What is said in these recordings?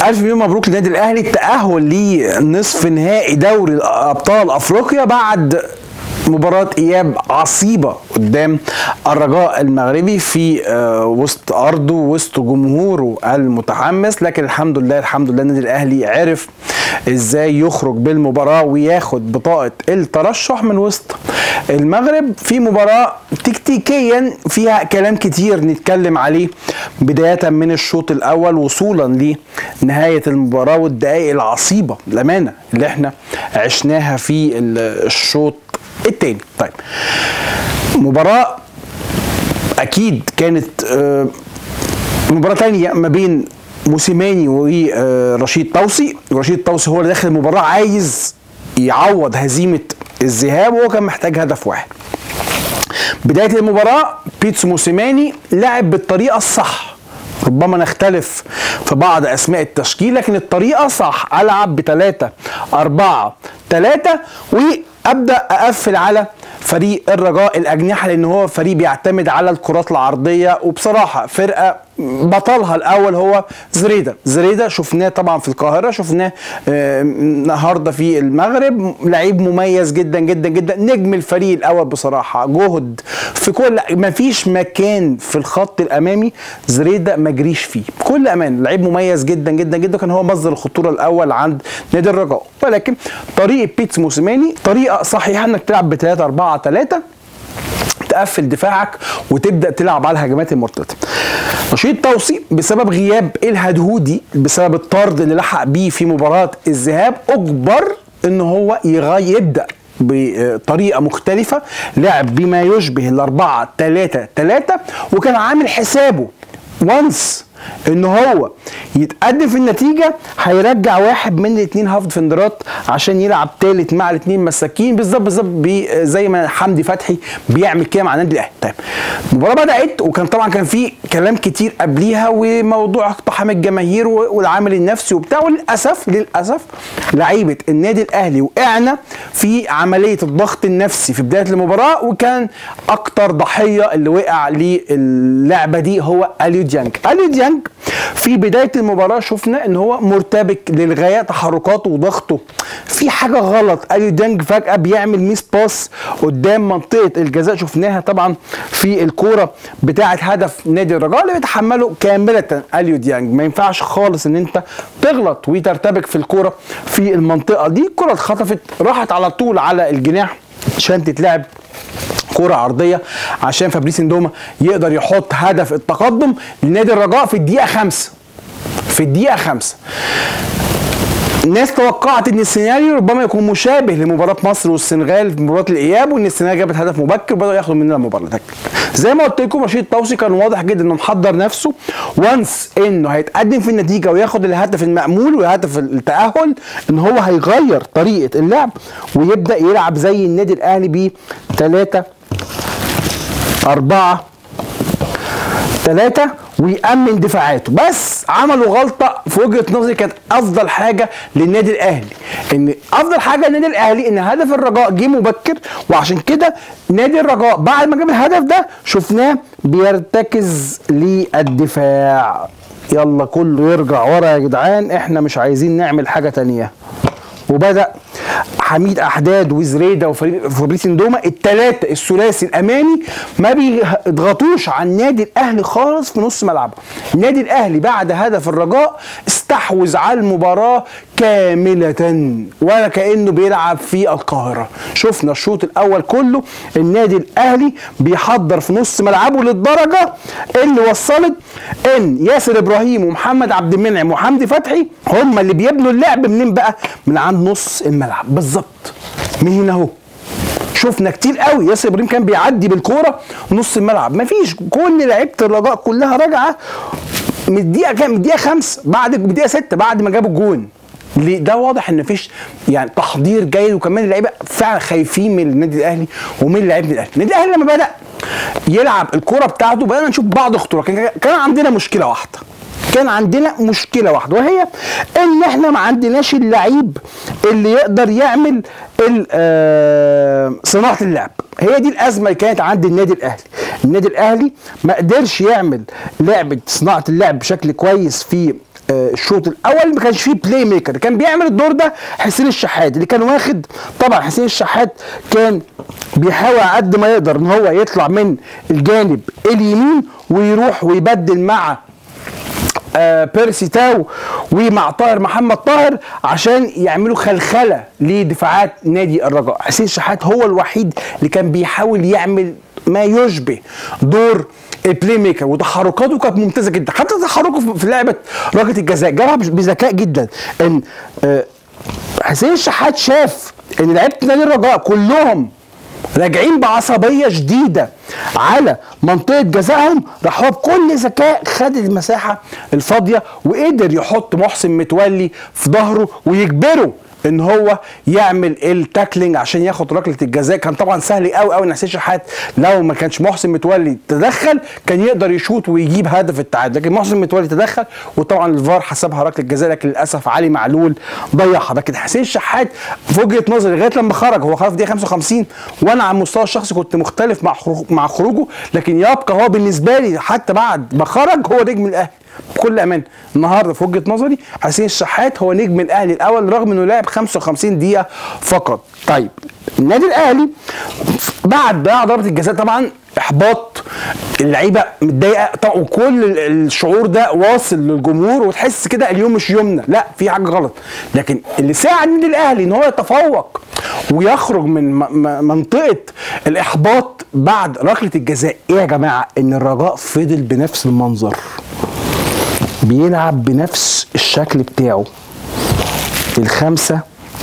الف مليون مبروك للنادي الاهلي التاهل لنصف نهائي دوري ابطال افريقيا بعد مباراة إياب عصيبة قدام الرجاء المغربي في آه، وسط أرضه وسط جمهوره المتحمس لكن الحمد لله الحمد لله النادي الأهلي عرف إزاي يخرج بالمباراة وياخد بطاقة الترشح من وسط المغرب في مباراة تكتيكيا فيها كلام كتير نتكلم عليه بداية من الشوط الأول وصولا لنهاية المباراة والدقائق العصيبة الأمانة اللي احنا عشناها في الشوط التاني طيب مباراة أكيد كانت آه، مباراة تانية ما بين موسيماني ورشيد توسي رشيد توسي هو اللي داخل المباراة عايز يعوض هزيمة الذهاب وهو كان محتاج هدف واحد بداية المباراة بيتسو موسيماني لعب بالطريقة الصح ربما نختلف في بعض اسماء التشكيل لكن الطريقه صح العب بثلاثة أربعة ثلاثة وابدا اقفل على فريق الرجاء الاجنحه لان هو فريق بيعتمد على الكرات العرضيه وبصراحه فرقه بطلها الاول هو زريدا زريدا شفناه طبعا في القاهره شفناه آه، النهارده في المغرب لعيب مميز جدا جدا جدا نجم الفريق الاول بصراحه جهد في كل ما فيش مكان في الخط الامامي زريدا ما جريش فيه بكل امان لعيب مميز جدا جدا جدا كان هو مصدر الخطوره الاول عند نادي الرجاء ولكن طريقه بيتس موسيماني طريقه صحيحه انك تلعب ب 3 4 3 تقفل دفاعك وتبدا تلعب على الهجمات المرتده. رشيد توصي بسبب غياب الهدهودي بسبب الطرد اللي لحق بيه في مباراه الذهاب اجبر ان هو يغي يبدا بطريقه مختلفه لعب بما يشبه الأربعة ثلاثة ثلاثة وكان عامل حسابه وانس ان هو يتقدم في النتيجه هيرجع واحد من الاثنين هاف ديفندرات عشان يلعب ثالث مع الاثنين مساكين بالظبط بالظبط بي- زي ما حمدي فتحي بيعمل كده مع النادي الاهلي طيب المباراه بدات وكان طبعا كان في كلام كتير قبليها وموضوع اقتحام الجماهير و- والعامل النفسي وبتاع وللاسف للاسف لعيبه النادي الاهلي وقعنا في عمليه الضغط النفسي في بدايه المباراه وكان اكتر ضحيه اللي وقع للعبه دي هو اليو ديانج اليو ديانج في بدايه المباراه شفنا ان هو مرتبك للغايه تحركاته وضغطه في حاجه غلط اليو ديانج فجاه بيعمل ميس باس قدام منطقه الجزاء شفناها طبعا في الكوره بتاعه هدف نادي الرجاء اللي بيتحمله كامله اليو ديانج ما ينفعش خالص ان انت تغلط وترتبك في الكوره في المنطقه دي الكره اتخطفت راحت على طول على الجناح عشان تتلعب كرة عرضية عشان فابريس اندوما يقدر يحط هدف التقدم لنادي الرجاء في الدقيقة خمسة في الدقيقة خمسة الناس توقعت ان السيناريو ربما يكون مشابه لمباراه مصر والسنغال في مباراه الاياب وان السنغال جابت هدف مبكر وبداوا ياخدوا مننا المباراه لكن زي ما قلت لكم رشيد توصي كان واضح جدا انه محضر نفسه وانس انه هيتقدم في النتيجه وياخد الهدف المامول وهدف التاهل ان هو هيغير طريقه اللعب ويبدا يلعب زي النادي الاهلي ب 3 4 ثلاثة ويأمن دفاعاته بس عملوا غلطة في وجهة نظري كانت أفضل حاجة للنادي الأهلي إن أفضل حاجة للنادي الأهلي إن هدف الرجاء جه مبكر وعشان كده نادي الرجاء بعد ما جاب الهدف ده شفناه بيرتكز للدفاع يلا كله يرجع ورا يا جدعان احنا مش عايزين نعمل حاجة تانية وبدا حميد احداد وزريدا وفابريس اندوما الثلاثه الثلاثي الامامي ما بيضغطوش على النادي الاهلي خالص في نص ملعبه النادي الاهلي بعد هدف الرجاء استحوذ على المباراه كامله ولا كانه بيلعب في القاهره شفنا الشوط الاول كله النادي الاهلي بيحضر في نص ملعبه للدرجه اللي وصلت ان ياسر ابراهيم ومحمد عبد المنعم وحمدي فتحي هم اللي بيبنوا اللعب منين بقى من عند نص الملعب بالظبط من هنا اهو شفنا كتير قوي ياسر ابراهيم كان بيعدي بالكوره نص الملعب مفيش كل لعيبه الرجاء كلها راجعه من الدقيقه كام من الدقيقه خمسة بعد من الدقيقه 6 بعد ما جابوا الجون ليه؟ ده واضح ان مفيش يعني تحضير جيد وكمان اللعيبه فعلا خايفين من النادي الاهلي ومن لعيبه الاهلي النادي الاهلي لما بدا يلعب الكوره بتاعته بدانا نشوف بعض الخطوره كان كان عندنا مشكله واحده كان عندنا مشكله واحده وهي ان احنا ما عندناش اللعيب اللي يقدر يعمل ال- آه، صناعه اللعب هي دي الازمه اللي كانت عند النادي الاهلي النادي الاهلي ما قدرش يعمل لعبه صناعه اللعب بشكل كويس في آه، الشوط الاول ما كانش فيه بلاي ميكر كان بيعمل الدور ده حسين الشحات اللي كان واخد طبعا حسين الشحات كان بيحاول على قد ما يقدر ان هو يطلع من الجانب اليمين ويروح ويبدل مع آه، بيرسي تاو ومع طاهر محمد طاهر عشان يعملوا خلخله لدفاعات نادي الرجاء حسين شحات هو الوحيد اللي كان بيحاول يعمل ما يشبه دور البلاي ميكر وتحركاته كانت ممتازه جدا حتى تحركه في- في لعبه ركله الجزاء جابها بش- بذكاء جدا ان آه، حسين الشحات شاف ان لعيبه نادي الرجاء كلهم راجعين بعصبيه شديده على منطقه جزائهم راح هو بكل ذكاء خد المساحه الفاضيه وقدر يحط محسن متولي في ظهره ويجبره ان هو يعمل التاكلينج عشان ياخد ركله الجزاء كان طبعا سهل قوي قوي ان حسين شحات لو ما كانش محسن متولي تدخل كان يقدر يشوط ويجيب هدف التعادل لكن محسن متولي تدخل وطبعا الفار حسبها ركله جزاء لكن للاسف علي معلول ضيعها لكن حسين شحات في وجهه نظري لغايه لما خرج هو خرج في دقيقه 55 وانا على المستوى الشخصي كنت مختلف مع خروج مع خروجه لكن يبقى هو بالنسبه لي حتى بعد ما خرج هو نجم الاهلي بكل امان النهارده في وجهه نظري حسين الشحات هو نجم الاهلي الاول رغم انه لعب 55 دقيقه فقط طيب النادي الاهلي بعد ضياع ضربه الجزاء طبعا احباط اللعيبه متضايقه طبعا وكل ال- الشعور ده واصل للجمهور وتحس كده اليوم مش يومنا لا في حاجه غلط لكن اللي ساعد النادي الاهلي ان هو يتفوق ويخرج من م- م- منطقه الاحباط بعد ركله الجزاء ايه يا جماعه ان الرجاء فضل بنفس المنظر بيلعب بنفس الشكل بتاعه الخمسة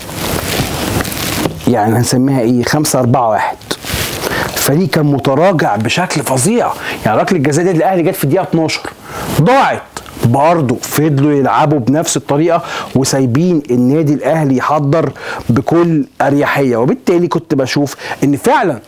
يعني هنسميها ايه خمسة أربعة واحد الفريق كان متراجع بشكل فظيع يعني ركله الجزاء دي الاهلي جت في الدقيقه 12 ضاعت برضه فضلوا يلعبوا بنفس الطريقه وسايبين النادي الاهلي يحضر بكل اريحيه وبالتالي كنت بشوف ان فعلا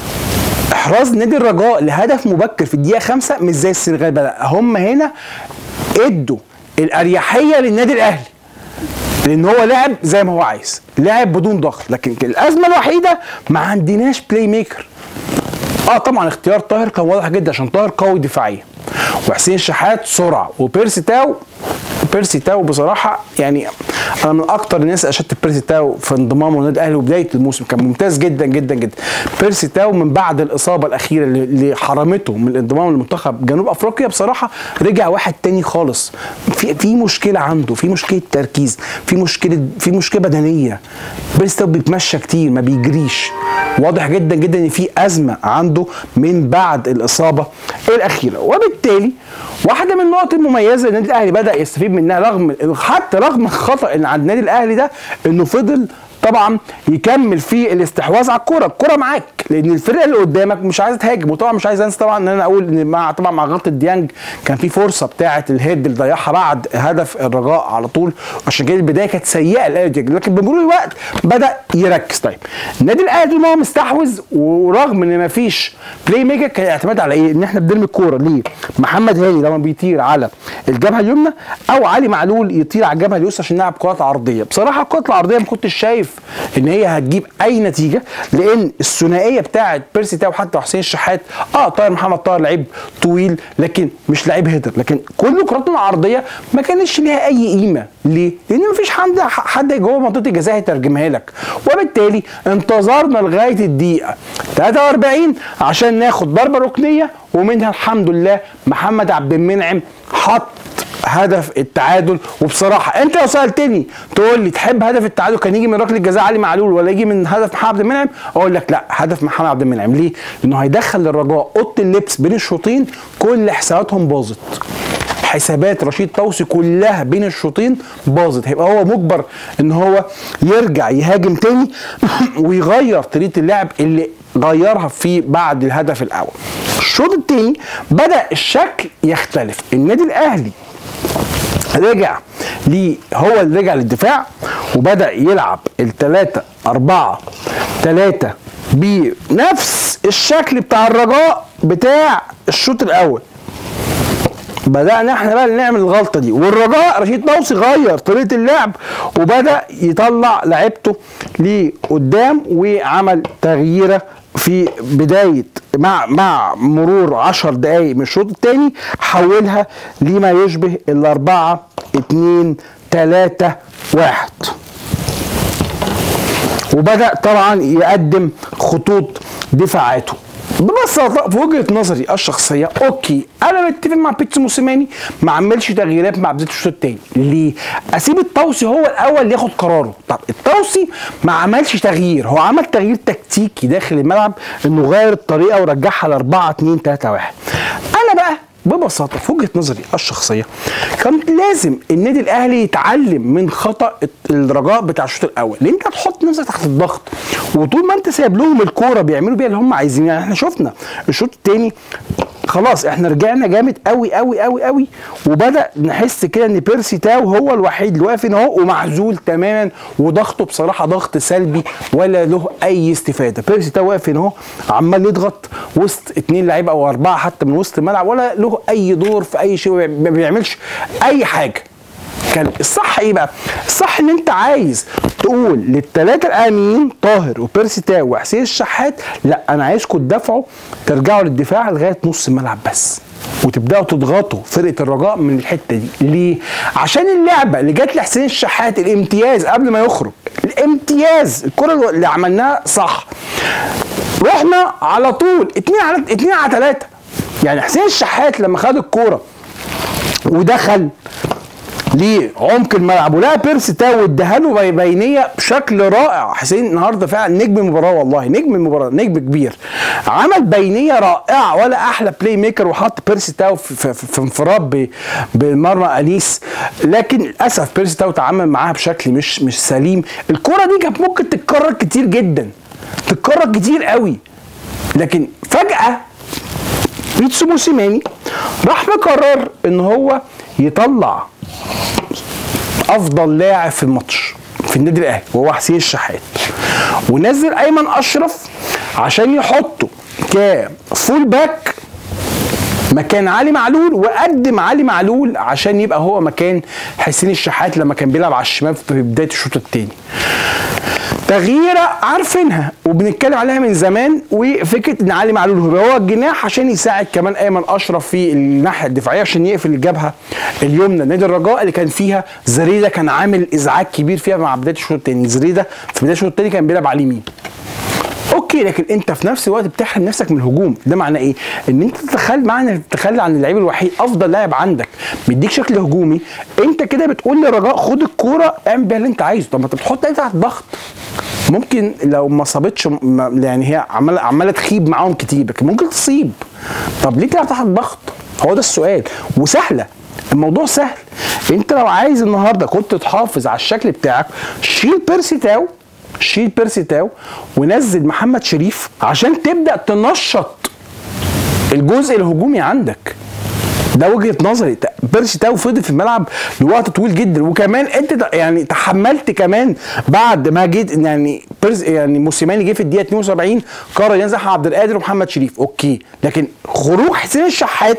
احراز نادي الرجاء لهدف مبكر في الدقيقه خمسة مش زي السنغال بقى لا، هم هنا ادوا الاريحيه للنادي الاهلي لان هو لعب زي ما هو عايز لعب بدون ضغط لكن الازمه الوحيده ما عندناش بلاي ميكر اه طبعا اختيار طاهر كان واضح جدا عشان طاهر قوي دفاعيا وحسين شحات سرعه وبيرسي تاو بيرسي تاو بصراحه يعني انا من اكتر الناس اشدت بيرسي تاو في انضمامه للنادي الاهلي وبدايه الموسم كان ممتاز جدا جدا جدا بيرسي تاو من بعد الاصابه الاخيره اللي- اللي حرمته من الانضمام لمنتخب جنوب افريقيا بصراحه رجع واحد تاني خالص في في مشكله عنده في مشكله تركيز في مشكله في مشكله بدنيه بيرسي تاو بيتمشى كتير ما بيجريش واضح جدا جدا ان في ازمه عنده من بعد الاصابه الاخيره وبالتالي واحده من النقط المميزه النادي الاهلي بدا يستفيد منها رغم حتى رغم الخطا اللي عند النادي الاهلي ده انه فضل طبعا يكمل في الاستحواذ على الكوره الكوره معاك لان الفرقه اللي قدامك مش عايزه تهاجم وطبعا مش عايز انسى طبعا ان انا اقول ان مع طبعا مع غلطه ديانج كان في فرصه بتاعه الهيد اللي ضيعها بعد هدف الرجاء على طول عشان كده البدايه كانت سيئه للاهلي ديانج لكن بمرور الوقت بدا يركز طيب النادي الاهلي طول ما هو مستحوذ ورغم ان ما فيش بلاي ميكر كان الاعتماد على ايه؟ ان احنا بنرمي الكوره ليه؟ محمد هاني لما بيطير على الجبهه اليمنى او علي معلول يطير على الجبهه اليسرى عشان نلعب كرات عرضيه بصراحه الكرات العرضيه ما كنتش شايف ان هي هتجيب اي نتيجه لان الثنائيه بتاعه بيرسي تاو حتى حسين الشحات اه طاهر محمد طاهر لعيب طويل لكن مش لعيب هيدر لكن كل كراتنا العرضيه ما كانش ليها اي قيمه ليه؟ لان ما فيش حد حد جوه منطقه الجزاء هيترجمها لك وبالتالي انتظرنا لغايه الدقيقه 43 عشان ناخد ضربه ركنيه ومنها الحمد لله محمد عبد المنعم حط هدف التعادل وبصراحه انت لو سالتني تقول لي تحب هدف التعادل كان يجي من ركله جزاء علي معلول ولا يجي من هدف محمد عبد المنعم اقول لك لا هدف محمد عبد المنعم ليه؟ لانه هيدخل الرجاء اوضه اللبس بين الشوطين كل حساباتهم باظت حسابات رشيد توسي كلها بين الشوطين باظت هيبقى هو مجبر ان هو يرجع يهاجم تاني ويغير طريقه اللعب اللي غيرها في بعد الهدف الاول الشوط التاني بدا الشكل يختلف النادي الاهلي رجع ليه هو اللي رجع للدفاع وبدا يلعب الثلاثة أربعة ثلاثة بنفس الشكل بتاع الرجاء بتاع الشوط الأول بدأنا احنا بقى نعمل الغلطة دي والرجاء رشيد توصي غير طريقة اللعب وبدأ يطلع لعيبته لقدام وعمل تغييرة في بداية مع مع مرور 10 دقايق من الشوط الثاني حولها لما يشبه الأربعة اتنين تلاتة واحد وبدأ طبعا يقدم خطوط دفاعاته ببساطة في وجهة نظري الشخصية اوكي انا متفق مع بيتسو موسيماني ما عملش تغييرات مع بداية الشوط الثاني ليه؟ اسيب الطوسي هو الاول اللي ياخد قراره طب الطوسي ما عملش تغيير هو عمل تغيير تكتيكي داخل الملعب انه غير الطريقة ورجعها ل 4 2 3 1 انا بقى ببساطه في وجهه نظري الشخصيه كان لازم النادي الاهلي يتعلم من خطا الرجاء بتاع الشوط الاول لان انت هتحط نفسك تحت الضغط وطول ما انت سايب لهم الكوره بيعملوا بيها اللي هم عايزين يعني احنا شفنا الشوط الثاني خلاص احنا رجعنا جامد قوي قوي قوي قوي وبدا نحس كده ان بيرسي تاو هو الوحيد اللي واقف هنا اهو ومعزول تماما وضغطه بصراحه ضغط سلبي ولا له اي استفاده بيرسي تاو واقف هنا اهو عمال يضغط وسط اثنين لعيبه او اربعه حتى من وسط الملعب ولا له اي دور في اي شيء ما بيعملش اي حاجه كان الصح ايه بقى؟ الصح ان انت عايز تقول للثلاثه الامنيين طاهر وبيرسي تاو وحسين الشحات لا انا عايزكم تدافعوا ترجعوا للدفاع لغايه نص الملعب بس وتبداوا تضغطوا فرقه الرجاء من الحته دي ليه عشان اللعبه اللي جت لحسين الشحات الامتياز قبل ما يخرج الامتياز الكره اللي عملناها صح رحنا على طول اتنين على اتنين على ثلاثه يعني حسين الشحات لما خد الكوره ودخل لعمق الملعب ولقى بيرسي تاو اداها له بينيه بشكل رائع حسين النهارده فعلا نجم المباراه والله نجم المباراه نجم كبير عمل بينيه رائعه ولا احلى بلاي ميكر وحط بيرسي تاو في, في, في انفراد بالمرمى انيس لكن للاسف بيرسي تاو تعامل معاها بشكل مش مش سليم الكره دي كانت ممكن تتكرر كتير جدا تتكرر كتير قوي لكن فجاه بيتسو موسيماني راح مقرر ان هو يطلع افضل لاعب في الماتش في النادي الاهلي وهو حسين الشحات ونزل ايمن اشرف عشان يحطه كفول باك مكان علي معلول وقدم علي معلول عشان يبقى هو مكان حسين الشحات لما كان بيلعب على الشمال في بدايه الشوط الثاني تغييره عارفينها وبنتكلم عليها من زمان وفكره ان علي معلول هو الجناح عشان يساعد كمان ايمن اشرف في الناحيه الدفاعيه عشان يقفل الجبهه اليمنى نادي الرجاء اللي كان فيها زريده كان عامل ازعاج كبير فيها مع بدايه الشوط الثاني زريده في بدايه الشوط الثاني كان بيلعب على اليمين اوكي لكن انت في نفس الوقت بتحرم نفسك من الهجوم ده معناه ايه ان انت تتخلى معنى تتخلى عن اللعيب الوحيد افضل لاعب عندك بيديك شكل هجومي انت كده بتقول لرجاء خد الكوره اعمل بيها اللي انت عايزه طب ما انت بتحط انت تحت ضغط ممكن لو ما صابتش يعني هي عماله عماله تخيب معاهم كتير لكن ممكن تصيب طب ليه تلعب تحت ضغط هو ده السؤال وسهله الموضوع سهل انت لو عايز النهارده كنت تحافظ على الشكل بتاعك شيل بيرسي تاو شيل بيرسي تاو ونزل محمد شريف عشان تبدا تنشط الجزء الهجومي عندك ده وجهه نظري بيرسي تاو فضل في الملعب لوقت طويل جدا وكمان انت يعني تحملت كمان بعد ما جيت يعني بيرس يعني موسيماني جه في الدقيقه 72 قرر ينزل عبد القادر ومحمد شريف اوكي لكن خروج حسين الشحات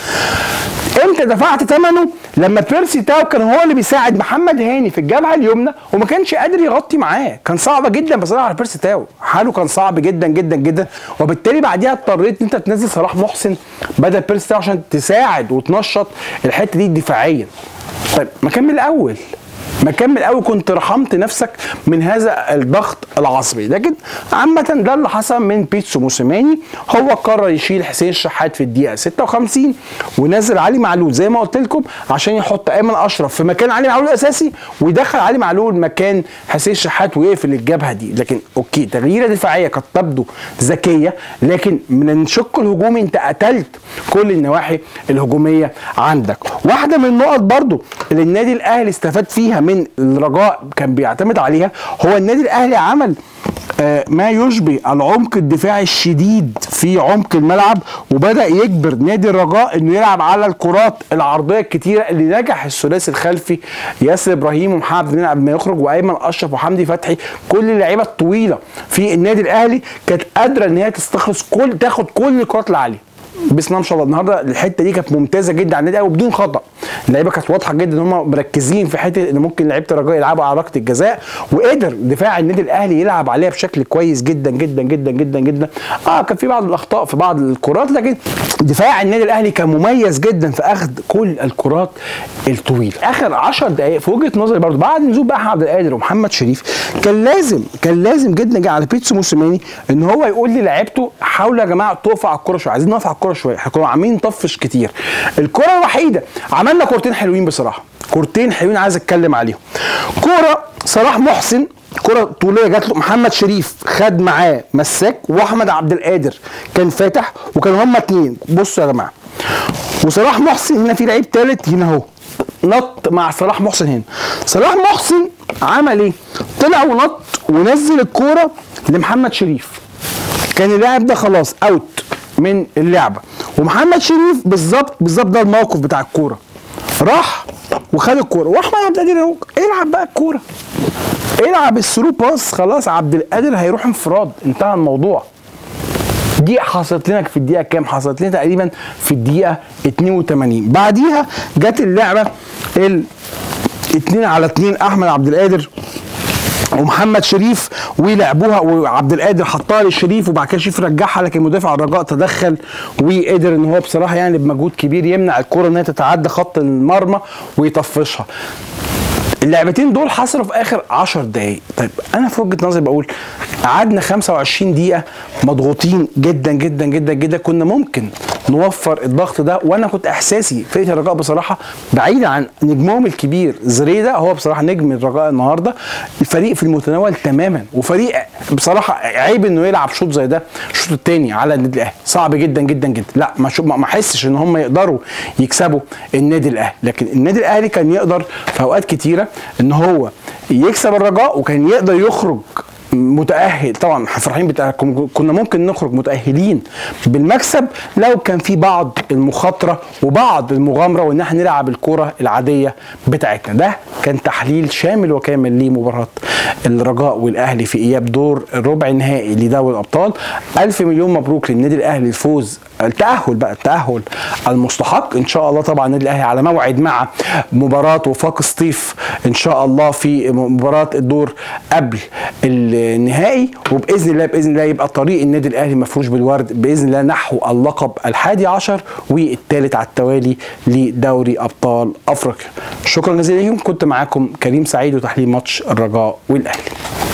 امتى دفعت ثمنه لما بيرسي تاو كان هو اللي بيساعد محمد هاني في الجبهه اليمنى وما كانش قادر يغطي معاه كان صعبه جدا بصراحه على بيرسي تاو حاله كان صعب جدا جدا جدا وبالتالي بعديها اضطريت ان انت تنزل صلاح محسن بدل بيرسي تاو عشان تساعد وتنشط الحته دي دفاعيا طيب ما كمل الاول ما كمل قوي كنت رحمت نفسك من هذا الضغط العصبي لكن عامة ده اللي حصل من بيتسو موسيماني هو قرر يشيل حسين الشحات في الدقيقة 56 ونزل علي معلول زي ما قلت لكم عشان يحط ايمن اشرف في مكان علي معلول الاساسي ويدخل علي معلول مكان حسين الشحات ويقفل الجبهة دي لكن اوكي تغييرة دفاعية قد تبدو ذكية لكن من الشق الهجومي انت قتلت كل النواحي الهجومية عندك واحدة من النقط برضو اللي النادي الاهلي استفاد فيها من من الرجاء كان بيعتمد عليها هو النادي الاهلي عمل آه ما يشبه العمق الدفاعي الشديد في عمق الملعب وبدا يجبر نادي الرجاء انه يلعب على الكرات العرضيه الكتيره اللي نجح الثلاثي الخلفي ياسر ابراهيم ومحمد بن قبل ما يخرج وايمن اشرف وحمدي فتحي كل اللعيبه الطويله في النادي الاهلي كانت قادره ان هي تستخلص كل تاخد كل الكرات العاليه بسم الله ما شاء الله النهارده الحته دي كانت ممتازه جدا على النادي الاهلي وبدون خطا اللعيبه كانت واضحه جدا ان هم مركزين في حته ان ممكن لعيبه الرجاء يلعبوا على ركله الجزاء وقدر دفاع النادي الاهلي يلعب عليها بشكل كويس جدا جدا جدا جدا جدا اه كان في بعض الاخطاء في بعض الكرات لكن دفاع النادي الاهلي كان مميز جدا في اخذ كل الكرات الطويله اخر 10 دقائق في وجهه نظري برضه بعد نزول بقى عبد القادر ومحمد شريف كان لازم كان لازم جدا جدا على بيتسو موسيماني ان هو يقول للاعيبته حاولوا يا جماعه تقفوا على الكوره شويه عايزين نقف على الكوره شويه احنا كنا عاملين نطفش كتير الكوره الوحيده عملنا كورتين حلوين بصراحه كورتين حلوين عايز اتكلم عليهم كوره صلاح محسن كرة طولية جات له محمد شريف خد معاه مساك واحمد عبد القادر كان فاتح وكانوا هما اتنين بصوا يا جماعة وصلاح محسن هنا في لعيب تالت هنا اهو نط مع صلاح محسن هنا صلاح محسن عمل ايه طلع ونط ونزل الكوره لمحمد شريف كان اللاعب ده خلاص اوت من اللعبه ومحمد شريف بالظبط بالظبط ده الموقف بتاع الكوره راح وخد الكوره واحمد عبد القادر اهو العب بقى الكوره العب الثرو باس خلاص عبد القادر هيروح انفراد انتهى الموضوع دي حصلت لنا في الدقيقه كام حصلت لنا تقريبا في الدقيقه 82 بعديها جت اللعبه ال 2 على 2 احمد عبد القادر ومحمد شريف ولعبوها وعبد القادر حطها للشريف وبعد كده شريف رجعها لكن مدافع الرجاء تدخل وقدر ان هو بصراحه يعني بمجهود كبير يمنع الكره ان هي تتعدى خط المرمى ويطفشها اللعبتين دول حصلوا في اخر 10 دقائق طيب انا في وجهه نظري بقول قعدنا 25 دقيقه مضغوطين جدا جدا جدا جدا كنا ممكن نوفر الضغط ده وانا كنت احساسي فرقه الرجاء بصراحه بعيدا عن نجمهم الكبير زريده هو بصراحه نجم الرجاء النهارده الفريق في المتناول تماما وفريق بصراحه عيب انه يلعب شوط زي ده الشوط الثاني على النادي الاهلي صعب جدا جدا جدا لا ما ما احسش ان هم يقدروا يكسبوا النادي الاهلي لكن النادي الاهلي كان يقدر في اوقات كتيره ان هو يكسب الرجاء وكان يقدر يخرج متاهل طبعا فرحين بتاع كنا ممكن نخرج متاهلين بالمكسب لو كان في بعض المخاطره وبعض المغامره وان احنا نلعب الكره العاديه بتاعتنا ده كان تحليل شامل وكامل لمباراه الرجاء والاهلي في اياب دور الربع النهائي لدوري الابطال الف مليون مبروك للنادي الاهلي الفوز التاهل بقى التاهل المستحق ان شاء الله طبعا النادي الاهلي على موعد مع مباراه وفاق سطيف ان شاء الله في مباراه الدور قبل النهائي وباذن الله باذن الله يبقى طريق النادي الاهلي مفروش بالورد باذن الله نحو اللقب الحادي عشر والثالث على التوالي لدوري ابطال افريقيا شكرا جزيلا لكم كنت معاكم كريم سعيد وتحليل ماتش الرجاء والاهلي